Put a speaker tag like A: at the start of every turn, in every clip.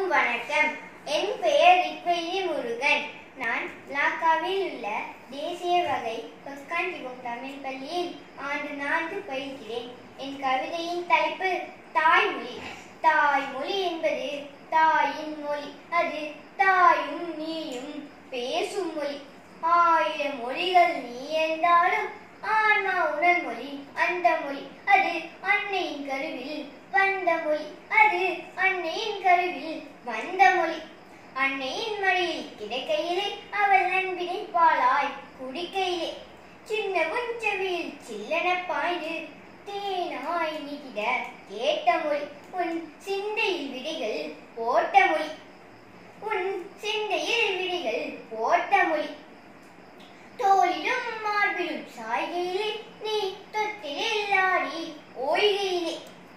A: வணக்கம் என் பெயர் ரிக்வெய்தி முருகன் நான் லாக்காவில் உள்ள தேசிய வகை கொஸ்காண்டிபம் தமிழ் பள்ளியில் ஆண்டு நான்கு பயில்கிறேன் என் கவிதையின் தலைப்பு தாய்மொழி தாய்மொழி என்பது தாயின் மொழி அது தாயும் நீயும் பேசும் மொழி ஆயிரம் மொழிகள் நீ என்றாலும் ஆன்மா உணர் மொழி அந்த மொழி அது அன்னையின் கருவில் வந்த மொழி அது அன்னையின் கருவில் வந்த மொழி அன்னையின் மடியில் கிடைக்கையிலே அவள் அன்பினை பாலாய் குடிக்கையிலே சின்ன முன்செவியில் சில்லென பாய்ந்து தேனாய் நிகிட கேட்ட மொழி உன் சிந்தையில் விடைகள் போட்ட மொழி உன் சிந்தையில் விடைகள் போட்ட மொழி தோளிலும் மார்பிலும் சாய்கையிலே நீ தொட்டிலில் ஆடி ஓய்கையிலே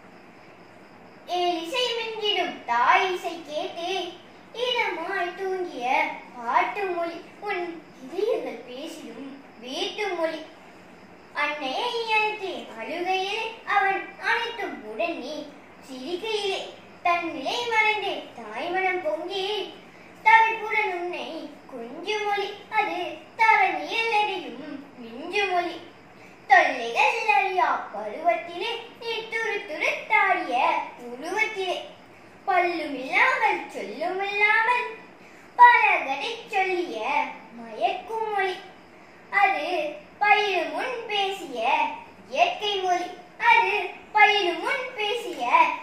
A: ஏலிசை மின்றிடும் தாய் இசை கேட்டு இதமாய் தூங்கிய பாட்டு மொழி உன் இதயங்கள் பேசிடும் வீட்டு மொழி அன்னையை அழைத்து அழுகையிலே அவன் அனைத்தும் உடன் நீ சிரிக்கையிலே தன் நிலை மறைந்து தாய்மனம் பொங்கி தவிப்புடன் உன்னை கொஞ்சு மொழி அது தரணியில் எரியும் மிஞ்சு மொழி தொல்லைகள் அறியா பருவத்திலே நீ துரு துருத்தாடிய உருவத்திலே பல்லும் இல்லாமல் சொல்லும் இல்லாமல் பலகதை சொல்லிய மயக்கும் மொழி அது பயிரும் முன் பேசிய இயற்கை மொழி அது பயிரும் முன் பேசிய